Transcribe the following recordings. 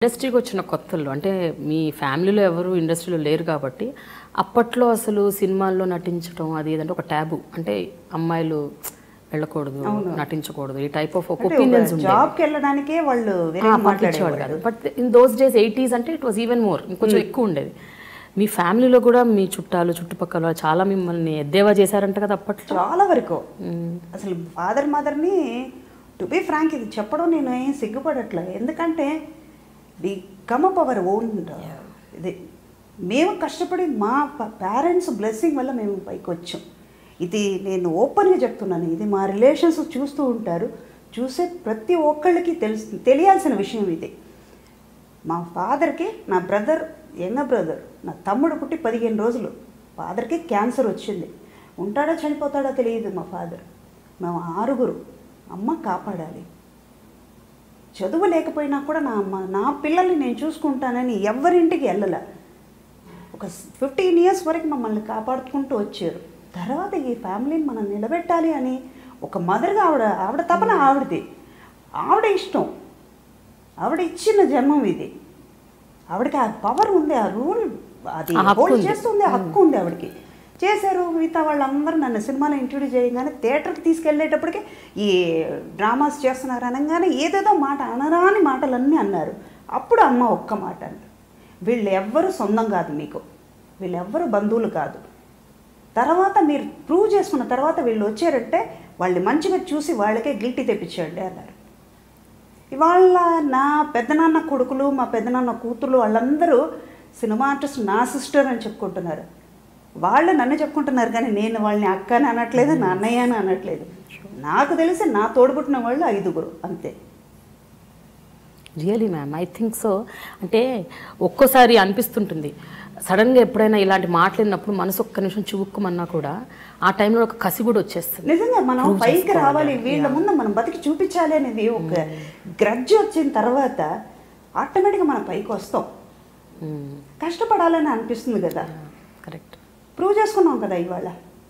ఇండస్ట్రీకి వచ్చిన కొత్తల్లో అంటే మీ ఫ్యామిలీలో ఎవరు ఇండస్ట్రీలో లేరు కాబట్టి అప్పట్లో అసలు సినిమాల్లో నటించడం అది ఏదంటే ఒక ట్యాబు అంటే అమ్మాయిలు వెళ్ళకూడదు నటించకూడదు ఈ టైప్ ఆఫ్ ఒక ఒపీనియన్స్ ఉండే జాబ్కి వెళ్ళడానికే వాళ్ళు వేరే పంపించేవాడు కాదు but in those days eighties అంటే ఇట్ వాస్ ఈవెన్ మోర్ ఇంకొంచెం ఎక్కువ ఉండేది మీ ఫ్యామిలీలో కూడా మీ చుట్టాలు చుట్టుపక్కల వాళ్ళు చాలా మిమ్మల్ని ఎద్దేవా చేశారంట కదా అప్పట్లో చాలా వరకు అసలు ఫాదర్ మదర్ని టు బి ఫ్రాంక్ ఇది చెప్పడం నేను ఏం సిగ్గుపడట్లే ఎందుకంటే we come up our own ఇది మేము కష్టపడి మా పేరెంట్స్ బ్లెస్సింగ్ వల్ల మేము పైకి వచ్చాం ఇది నేను ఓపెన్గా చెప్తున్నాను ఇది మా రిలేషన్స్ చూస్తూ ఉంటారు చూసే ప్రతి ఒక్కళ్ళకి తెలుసు తెలియాల్సిన విషయం ఇది మా ఫాదర్కి నా బ్రదర్ యంగ బ్రదర్ నా తమ్ముడు పుట్టి పదిహేను రోజులు ఫాదర్కి క్యాన్సర్ వచ్చింది ఉంటాడో చనిపోతాడో తెలియదు మా ఫాదర్ మేము ఆరుగురు అమ్మ కాపాడాలి చదువు లేకపోయినా కూడా నా అమ్మ నా పిల్లల్ని నేను చూసుకుంటానని ఎవరింటికి వెళ్ళలే ఒక ఫిఫ్టీన్ ఇయర్స్ వరకు మమ్మల్ని కాపాడుకుంటూ వచ్చారు తర్వాత ఈ ఫ్యామిలీని మనం నిలబెట్టాలి అని ఒక మదర్గా ఆవిడ ఆవిడ తపన ఆవిడది ఆవిడ ఇష్టం ఆవిడ ఇచ్చిన జన్మం ఇది ఆవిడకి ఆ పవర్ ఉంది ఆ రూల్ అది ఆ హక్కు హోల్డ్ ఉంది. చేస్తుంది ఆ హక్కు ఉంది ఆవిడకి చేశారు మిగతా వాళ్ళందరూ నన్ను సినిమాలో ఇంట్రడ్యూస్ చేయగానే థియేటర్కి తీసుకెళ్ళేటప్పటికి ఈ డ్రామాస్ చేస్తున్నారు అనగానే ఏదేదో మాట అనరాని మాటలన్నీ అన్నారు అప్పుడు అమ్మ ఒక్క మాట అంది వీళ్ళు ఎవ్వరు సొంతం కాదు మీకు వీళ్ళెవ్వరు బంధువులు కాదు తర్వాత మీరు ప్రూవ్ చేసుకున్న తర్వాత వీళ్ళు వచ్చారంటే వాళ్ళని మంచిగా చూసి వాళ్ళకే గిల్టీ తెప్పించండి అన్నారు ఇవాళ నా పెద్దనాన్న కొడుకులు మా పెద్దనాన్న కూతురు వాళ్ళందరూ సినిమా ఆర్టిస్ట్ నా సిస్టర్ అని చెప్పుకుంటున్నారు వాళ్ళు నన్ను చెప్పుకుంటున్నారు కానీ నేను వాళ్ళని అక్క అని అనట్లేదు నా అన్నయ్య అని అనట్లేదు నాకు తెలిసి నా తోడుపుట్టిన వాళ్ళు ఐదుగురు అంతే really ma'am I think so అంటే ఒక్కోసారి అనిపిస్తుంటుంది సడన్గా ఎప్పుడైనా ఇలాంటి మాట్లాడినప్పుడు మనసు ఒక్క నిమిషం చివుక్కుమన్నా కూడా ఆ టైంలో ఒక కసి కూడా వచ్చేస్తుంది నిజంగా మనం పైకి రావాలి వీళ్ళ ముందు మనం బతికి చూపించాలి అనేది ఒక గ్రడ్జ్ వచ్చిన తర్వాత ఆటోమేటిక్గా మనం పైకి వస్తాం కష్టపడాలని అనిపిస్తుంది కదా కరెక్ట్ ప్రూవ్ చేసుకున్నాం కదా ఇవాళ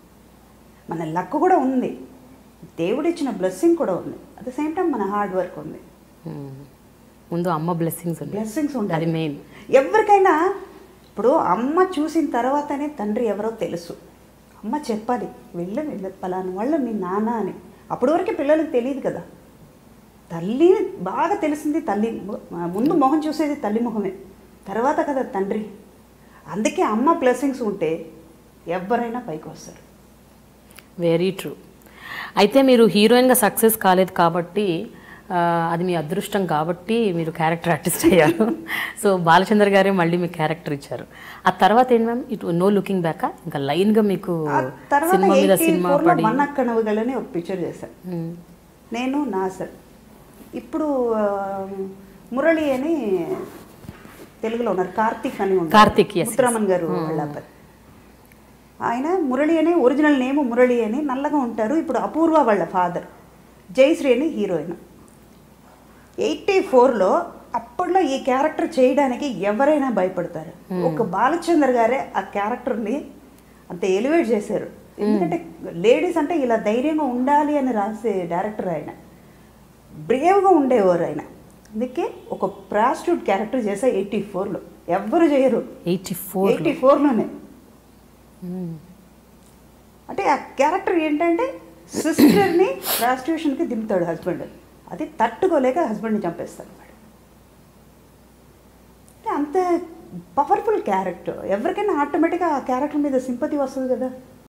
మన లక్ కూడా ఉంది దేవుడిచ్చిన బ్లెస్సింగ్ కూడా ఉంది అట్ ద సేమ్ టైం మన హార్డ్ వర్క్ ఉంది ముందు అమ్మ బ్లెస్సింగ్స్ ఉన్నాయి బ్లెస్సింగ్స్ అది ఉండాలి మెయిన్ ఎవరికైనా ఇప్పుడు అమ్మ చూసిన తర్వాతనే తండ్రి ఎవరో తెలుసు అమ్మ చెప్పాలి వెళ్ళి వెళ్ళి పలానా వాళ్ళు మీ నాన్న అని అప్పటి వరకు పిల్లలకు తెలియదు కదా తల్లి బాగా తెలిసింది తల్లి ముందు మొహం చూసేది తల్లి మొహమే తర్వాత కదా తండ్రి అందుకే అమ్మ బ్లెస్సింగ్స్ ఉంటే ఎవరైనా పైకి వస్తారు వెరీ ట్రూ అయితే మీరు హీరోయిన్గా సక్సెస్ కాలేదు కాబట్టి ఆ, అది మీ అదృష్టం కాబట్టి మీరు క్యారెక్టర్ ఆర్టిస్ట్ అయ్యారు సో బాలచంద్ర గారే మళ్ళీ మీకు క్యారెక్టర్ ఇచ్చారు ఆ తర్వాత ఏంటి మ్యామ్ ఇటు నో లుకింగ్ బ్యాక్ ఇంకా లైన్గా మీకు ఆ తర్వాత సినిమా మీద ఎయిటీ సినిమా ఫోర్లో పడి మన్నక్కనవగలని ఒక పిక్చర్ చేశాను మ్మ్. నేను నాసర్ ఇప్పుడు ఆ, మురళి అని తెలుగులో ఉన్నారు కార్తీక్ అని ఉన్నారు. కార్తీక్, yes, ముత్తురామన్ గారు వాళ్ళ అబ్బాయి ఆయన మురళి అని ఒరిజినల్ నేమ్ మురళి అని నల్లగా ఉంటారు ఇప్పుడు అపూర్వ వాళ్ళ ఫాదర్ జయశ్రీ అని హీరోయిన్ ఎయిటీ ఫోర్లో అప్పట్లో ఈ క్యారెక్టర్ చేయడానికి ఎవరైనా భయపడతారు ఒక బాలచంద్ర గారే ఆ క్యారెక్టర్ని అంత ఎలివేట్ చేశారు ఎందుకంటే లేడీస్ అంటే ఇలా ధైర్యంగా ఉండాలి అని రాసే డైరెక్టర్ ఆయన బ్రేవ్గా ఉండేవారు ఆయన అందుకే ఒక ప్రాస్టిట్యూట్ క్యారెక్టర్ చేసా ఎయిటీ ఫోర్లో ఎవ్వరు చేయరు ఎయిటీ ఫోర్ ఎయిటీ ఫోర్లోనే అంటే ఆ క్యారెక్టర్ ఏంటంటే సిస్టర్ని ప్రాస్టిట్యూషన్కి దింపుతాడు హస్బెండ్ అది తట్టుకోలేక హస్బెండ్ని చంపేస్తాడు వాడు అంటే అంత పవర్ఫుల్ క్యారెక్టర్ ఎవరికైనా ఆటోమేటిక్గా ఆ క్యారెక్టర్ మీద సింపతి వస్తుంది కదా